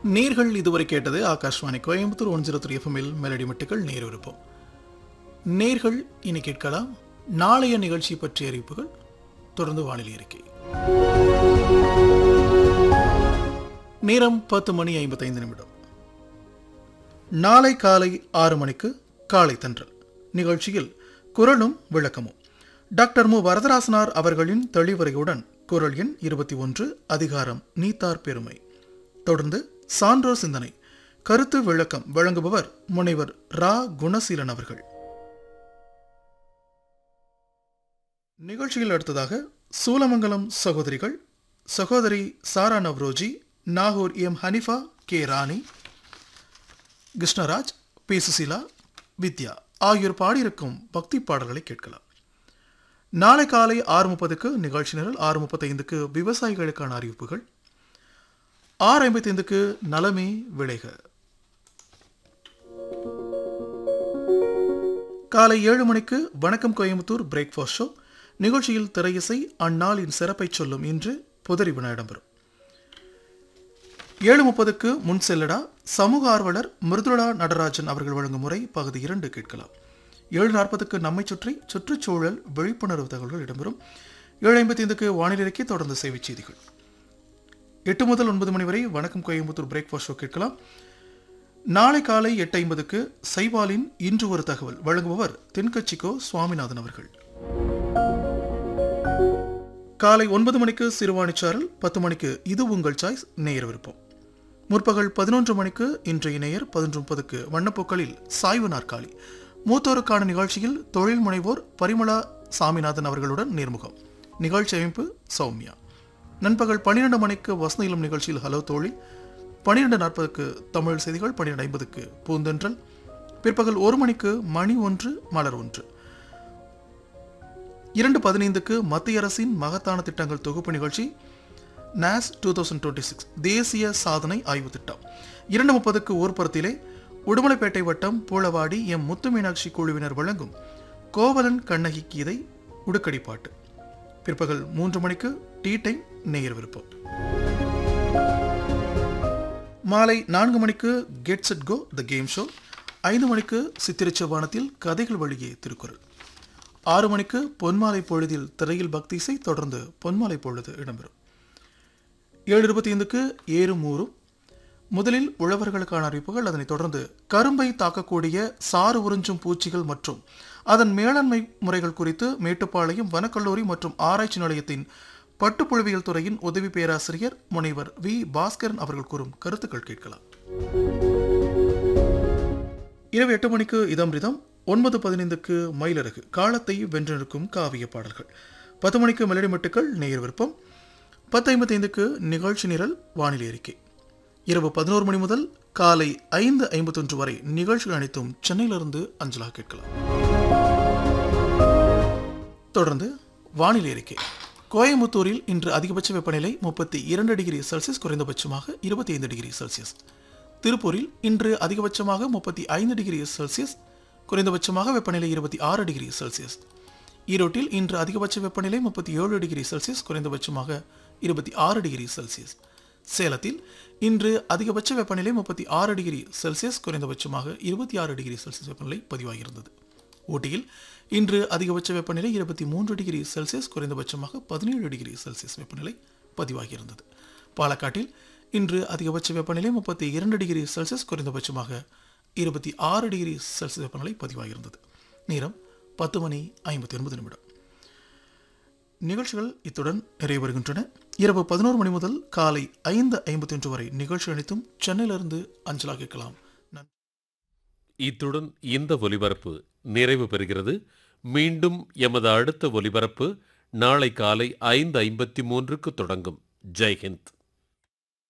நேர்கள் இதுவரை கேட்டது Akashvani Coimbatore one zero three எஃப்எம்மில் மெலடி மட்டுக்கள் நேர் விருப்பம் நேர்கள் இனி கேட்கலாம் நாளைய நிகழ்ச்சி பற்றிய அறிவிப்புகள் தொடர்ந்து வானிலை அறிக்கை நேரம் பத்து மணி ஐம்பத்தைந்து நிமிடம் நாளை காலை ஆறு மணிக்கு காலை தன்றல் நிகழ்ச்சியில் குரலும் விளக்கமும் டாக்டர் மு வரதராசனார் அவர்களின் தெளிவுரையுடன் குரல் எண் இருபத்தி ஒன்று அதிகாரம் நீத்தார் பெருமை தொடர்ந்து சான்றோர் சிந்தனை கருத்து விளக்கம் வழங்குபவர் முனைவர் ரா குணசீலன் அவர்கள் நிகழ்ச்சியில் அடுத்ததாக சூலமங்கலம் சகோதரிகள் சகோதரி Sara Naoroji Nagore M Hanifa K Rani Krishnaraj P Susheela Vidya ஆகியோர் பாடியிருக்கும் பக்தி பாடல்களை கேட்கலாம் நாளை காலை ஆறு முப்பதுக்கு நிகழ்ச்சி நிரல் ஆறு முப்பத்தைந்துக்கு விவசாயிகளுக்கான அறிவிப்புகள் ஆறு ஐம்பத்தைந்துக்கு நலமே விளைக காலை ஏழு மணிக்கு வணக்கம் கோயம்புத்தூர் பிரேக்ஃபாஸ்ட் ஷோ நிகழ்ச்சியில் திரையிசை அந்நாளின் சிறப்பை சொல்லும் இன்று புதறி வினா இடம்பெறும் ஏழு முப்பதுக்கு முன் செல்லடா சமூக ஆர்வலர் மிருதுளா நடராஜன் அவர்கள் வழங்கும் முறை பகுதி இரண்டு கேட்கலாம் ஏழு நாற்பதுக்கு நம்மை சுற்றி சுற்றுச்சூழல் விழிப்புணர்வு தகவல்கள் இடம்பெறும் ஏழு ஐம்பத்தைந்துக்கு வானிலை அறிக்கை தொடர்ந்து செய்திச் செய்திகள் எட்டு முதல் ஒன்பது மணி வரை வணக்கம் கோயம்புத்தூர் பிரேக்ஃபாஸ்ட் ஷோ கேட்கலாம் நாளை காலை எட்டு ஐம்பதுக்கு சைபாலின் இன்று ஒரு தகவல் வழங்குபவர் தென்கட்சிக்கோ சுவாமிநாதன் அவர்கள் காலை ஒன்பது மணிக்கு சிறுவாணிச்சாரல் பத்து மணிக்கு இது உங்கள் சாய்ஸ் நேயர் விருப்பம் முற்பகல் பதினொன்று மணிக்கு இன்றைய நேயர் பதினொன்று முப்பதுக்கு வண்ணப்பூக்களில் சாய்வு நாற்காலி மூத்தோருக்கான நிகழ்ச்சியில் தொழில் முனைவோர் பரிமளா சாமிநாதன் அவர்களுடன் நேர்முகம் நிகழ்ச்சி அமைப்பு சௌமியா நண்பகல் பன்னிரண்டு மணிக்கு வசந்த இளம் நிகழ்ச்சியில் ஹலோ தோழி பன்னிரெண்டு நாற்பதுக்கு தமிழ் செய்திகள் பன்னிரெண்டு ஐம்பதுக்கு பூந்தென்றல் பிற்பகல் ஒரு மணிக்கு மணி ஒன்று மலர் ஒன்று இரண்டு பதினைந்துக்கு மத்திய அரசின் மகத்தான திட்டங்கள் தொகுப்பு நிகழ்ச்சி நாஸ் டூ தௌசண்ட் டுவெண்ட்டி சிக்ஸ் தேசிய சாதனை ஆய்வு திட்டம் இரண்டு முப்பதுக்கு ஊர்ப்புறத்திலே உடுமலைப்பேட்டை வட்டம் பூளவாடி எம் முத்து மீனாட்சி குழுவினர் வழங்கும் கோவலன் கண்ணகி கீதை உடுக்கடி பாட்டு பிற்பகல் மூன்று மணிக்கு டீ டைம் நேயர் விருப்பம் மாலை நான்கு மணிக்கு get set go the game show ஐந்து மணிக்கு சித்திரச்சவானத்தில் கதைகள் வழியே திருக்குறள் ஆறு மணிக்கு பொன்மாலை பொழுதில் திரையில் பக்தி இசை தொடர்ந்து பொன்மாலை பொழுது இடம்பெறும் ஏழு இருபத்தி ஐந்துக்கு ஏறும் ஊரும் முதலில் உழவர்களுக்கான அறிவிப்புகள் அதனைத் தொடர்ந்து கரும்பை தாக்கக்கூடிய சாறு உறிஞ்சும் பூச்சிகள் மற்றும் அதன் மேலாண்மை முறைகள் குறித்து மேட்டுப்பாளையம் வனக்கல்லூரி மற்றும் ஆராய்ச்சி நிலையத்தின் பட்டுப்புழுவியல் துறையின் உதவி பேராசிரியர் முனைவர் வி பாஸ்கரன் அவர்கள் கூறும் கருத்துக்கள் கேட்கலாம் இரவு எட்டு மணிக்கு இதம்ரிதம் ஒன்பது பதினைந்துக்கு மயிலரகு காலத்தை வென்றெடுக்கும் காவிய பாடல்கள் பத்து மணிக்கு மெலடி மட்டுக்கள் நேயர் விருப்பம் பத்து ஐம்பத்தைந்துக்கு நிகழ்ச்சி நிரல் வானிலை அறிக்கை இரவு பதினோரு மணி முதல் காலை ஐந்து ஐம்பத்தொன்று வரை நிகழ்ச்சிகள் அனைத்தும் சென்னையிலிருந்து அஞ்சலாக கேட்கலாம் தொடர்ந்து வானிலை அறிக்கை கோயம்புத்தூரில் இன்று அதிகபட்ச வெப்பநிலை முப்பத்தி இரண்டு டிகிரி செல்சியஸ் குறைந்தபட்சமாக இருபத்தி ஐந்து டிகிரி செல்சியஸ் திருப்பூரில் இன்று அதிகபட்சமாக முப்பத்தி ஐந்து டிகிரி செல்சியஸ் குறைந்தபட்சமாக வெப்பநிலை இருபத்தி ஆறு டிகிரி செல்சியஸ் ஈரோட்டில் இன்று அதிகபட்ச வெப்பநிலை முப்பத்தி ஏழு டிகிரி செல்சியஸ் குறைந்தபட்சமாக இருபத்தி ஆறு டிகிரி செல்சியஸ் சேலத்தில் இன்று அதிகபட்ச வெப்பநிலை முப்பத்தி ஆறு டிகிரி செல்சியஸ் குறைந்தபட்சமாக இருபத்தி ஆறு டிகிரி செல்சியஸ் வெப்பநிலை பதிவாகியிருந்தது ஊட்டியில் இன்று அதிகபட்ச வெப்பநிலை இருபத்தி மூன்று டிகிரி செல்சியஸ் குறைந்தபட்சமாக பதினேழு டிகிரி செல்சியஸ் வெப்பநிலை பதிவாகியிருந்தது பாலக்காட்டில் இன்று அதிகபட்ச வெப்பநிலை முப்பத்தி இரண்டு டிகிரி செல்சியஸ் குறைந்தபட்சமாக இருபத்தி ஆறு டிகிரி செல்சியஸ் வெப்பநிலை பதிவாகியிருந்தது நேரம் பத்து மணி ஐம்பத்தி ஒன்பது நிமிடம் நிகழ்ச்சிகள் இத்துடன் நிறைவு வருகின்றன இரவு பதினோரு மணி முதல் காலை ஐந்து ஐம்பத்தி ஒன்று வரை நிகழ்ச்சி அனைத்தும் சென்னையிலிருந்து அஞ்சலாக கேட்கலாம் நன்றி இத்துடன் இந்த ஒலிபரப்பு நிறைவு பெறுகிறது மீண்டும் எமது அடுத்த ஒலிபரப்பு நாளை காலை ஐந்து ஐம்பத்தி மூன்றுக்கு தொடங்கும் ஜெய்ஹிந்த்